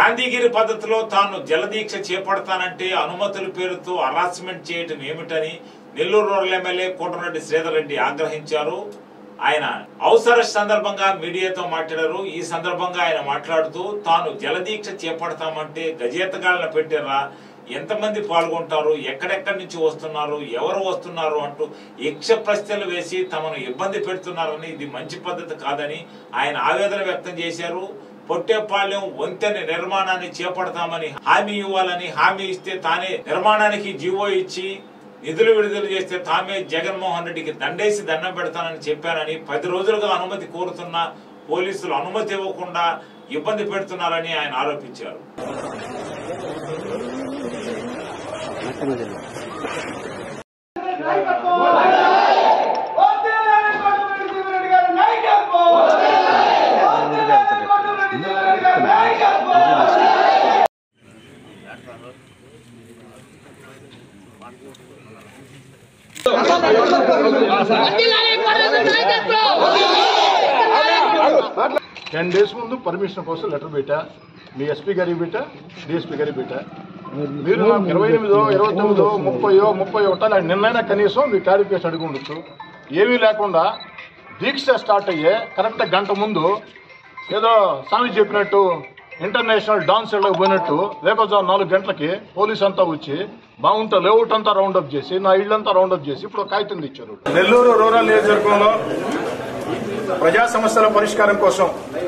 గాంధీగిరి పద్ధతిలో తాను జలదీక్ష చేపడతానంటే అనుమతుల పేరుతో హరాస్మెంట్ చేయటం ఏమిటని నెల్లూరు రూరల్ ఎమ్మెల్యే కోటరెడ్డి శ్రీధర్ రెడ్డి ఆగ్రహించారు ఆయన అవసర సందర్భంగా మీడియాతో మాట్లాడారు ఈ సందర్భంగా ఆయన మాట్లాడుతూ తాను జలదీక్ష చేపడతామంటే గజేతగాళ్ళని పెట్టారా ఎంతమంది పాల్గొంటారు ఎక్కడెక్కడి నుంచి వస్తున్నారు ఎవరు వస్తున్నారు అంటూ యక్ష ప్రశ్నలు వేసి తమను ఇబ్బంది పెడుతున్నారని ఇది మంచి పద్ధతి కాదని ఆయన ఆవేదన వ్యక్తం చేశారు పొట్టేపాళ్యం వంతెన నిర్మాణాన్ని చేపడతామని హామీ ఇవ్వాలని హామీ ఇస్తే తానే నిర్మాణానికి జీవో ఇచ్చి నిధులు విడుదల చేస్తే తామే జగన్మోహన్ రెడ్డికి దండేసి దండం పెడతానని చెప్పానని పది రోజులుగా అనుమతి కోరుతున్న పోలీసులు అనుమతి ఇవ్వకుండా ఇబ్బంది పెడుతున్నారని ఆయన ఆరోపించారు టెన్ డేస్ ముందు పర్మిషన్ కోసం లెటర్ పెట్టా మీ ఎస్పీ గారికి పెట్టా డిఎస్పీ గారికి పెట్టా మీరు నాకు ఇరవై ఎనిమిదో ఇరవై తొమ్మిదో ముప్పయో ముప్పై ఒకటో నాకు నిన్నైనా కనీసం మీ క్లారిఫికేషన్ అడిగి ఉండొచ్చు ఏమీ లేకుండా దీక్ష స్టార్ట్ అయ్యే కరెక్ట్ గంట ముందు ఏదో స్వామి చెప్పినట్టు ఇంటర్నేషనల్ డాన్స్ ఇళ్ళకి పోయినట్టు రేపొద్దు నాలుగు గంటలకి పోలీస్ అంతా వచ్చి బాగుంటా లేఅవుట్ అంతా రౌండ్ అప్ చేసి నా ఇల్లంతా రౌండ్ అప్ చేసి ఇప్పుడు ఒక కాగితం ఇచ్చారు నెల్లూరు రూరల్ నియోజకవర్గంలో ప్రజా సమస్యల పరిష్కారం కోసం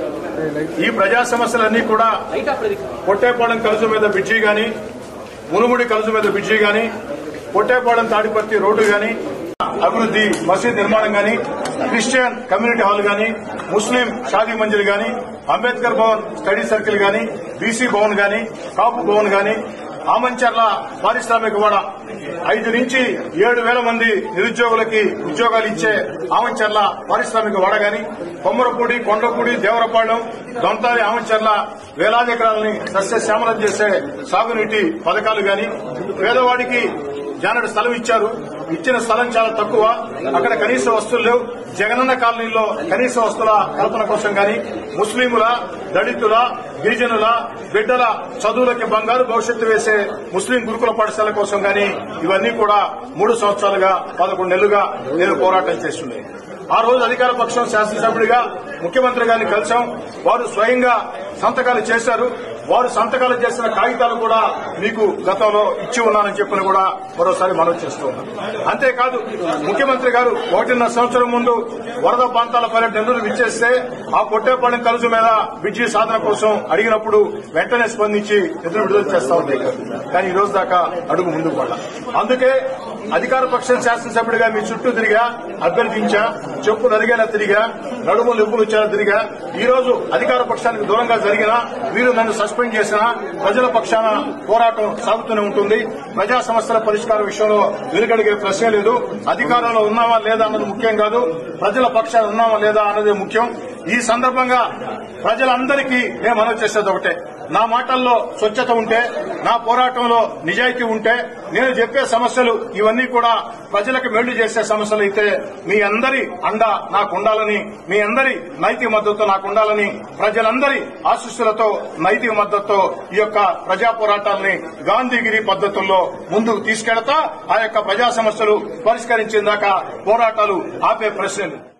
ఈ ప్రజా సమస్యలన్నీ కూడా పొట్టేపాలెం కలుసు మీద బ్రిడ్జి గాని మునుముడి కలుసు మీద బ్రిడ్జి గాని పొట్టేపాలెం తాడిపత్రి రోడ్డు గాని అభివృద్ధి మసీద్ నిర్మాణం గాని క్రిస్టియన్ కమ్యూనిటీ హాల్ గాని ముస్లిం షాదీ మంజిల్ గాని అంబేద్కర్ భవన్ స్టడీ సర్కిల్ గాని బీసీ భవన్ గాని కాపు భవన్ గాని ఆమంచర్ల పారిశ్రామిక వాడ ఐదు నుంచి ఏడు వేల మంది నిరుద్యోగులకి ఉద్యోగాలు ఇచ్చే ఆమంచర్ల పారిశ్రామిక వాడ గాని కొమ్మరపూడి కొండపూడి దేవరపాళెం దొంతాలి ఆమంచర్ల వేలాది ఎకరాలని సస్యశ్యామలం చేసే సాగునీటి పథకాలు గాని పేదవాడికి జానడు స్థలం ఇచ్చారు ఇచ్చిన స్థలం చాలా తక్కువ అక్కడ కనీస వస్తువులు లేవు జగనన్న కాలనీలో కనీస వస్తువుల కల్పన కోసం గాని ముస్లింల దళితుల గిరిజనుల బిడ్డల చదువులకి బంగారు భవిష్యత్తు వేసే ముస్లిం గురుకుల పాఠశాల కోసం గాని ఇవన్నీ కూడా మూడు సంవత్సరాలుగా పదకొండు నెలలుగా నేను పోరాటం చేస్తున్నాయి ఆ రోజు అధికార పక్షం శాసనసభ్యుడిగా ముఖ్యమంత్రి గారిని కలిశాం వారు స్వయంగా సంతకాలు చేశారు వారు సంతకాలు చేసిన కాగితాలు కూడా మీకు గతంలో ఇచ్చి ఉన్నానని చెప్పిన కూడా మరోసారి మనవి చేస్తూ ఉన్నాం అంతేకాదు ముఖ్యమంత్రి గారు ఒకటిన్నర సంవత్సరం ముందు వరద ప్రాంతాల పర్యటన నెల్లూరు విచ్చేస్తే ఆ పొట్టేపాలెం కలుసు మీద బ్రిడ్జి సాధన కోసం అడిగినప్పుడు వెంటనే స్పందించి నిధులు విడుదల చేస్తా ఉంది కానీ ఈ రోజు దాకా అడుగు ముందుకు పడ్డా అందుకే అధికార పక్షం శాసనసభ్యుడిగా మీ చుట్టూ తిరిగా అభ్యర్థించా చెప్పు నరిగేలా తిరిగా నడుములు ఎప్పులు వచ్చేలా తిరిగా ఈ రోజు అధికార పక్షానికి దూరంగా జరిగినా మీరు నన్ను సస్పెండ్ చేసినా ప్రజల పక్షాన పోరాటం సాగుతూనే ఉంటుంది ప్రజా సమస్యల పరిష్కారం విషయంలో వెలుగడిగే ప్రశ్నే లేదు అధికారంలో ఉన్నామా లేదా అన్నది ముఖ్యం కాదు ప్రజల పక్షాన ఉన్నామా లేదా అన్నదే ముఖ్యం ఈ సందర్భంగా ప్రజలందరికీ నేను మనవి చేసేది ఒకటే నా మాటల్లో స్వచ్ఛత ఉంటే నా పోరాటంలో నిజాయితీ ఉంటే నేను చెప్పే సమస్యలు ఇవన్నీ కూడా ప్రజలకు మేళ్లు చేసే సమస్యలు అయితే మీ అందరి అండ నాకు ఉండాలని మీ అందరి నైతిక మద్దతు నాకు ఉండాలని ప్రజలందరి ఆశీస్సులతో నైతిక మద్దతుతో ఈ యొక్క ప్రజా పోరాటాలని గాంధీగిరి పద్ధతుల్లో ముందుకు తీసుకెడతా ఆ యొక్క ప్రజా సమస్యలు పరిష్కరించేదాకా పోరాటాలు ఆపే ప్రశ్నలు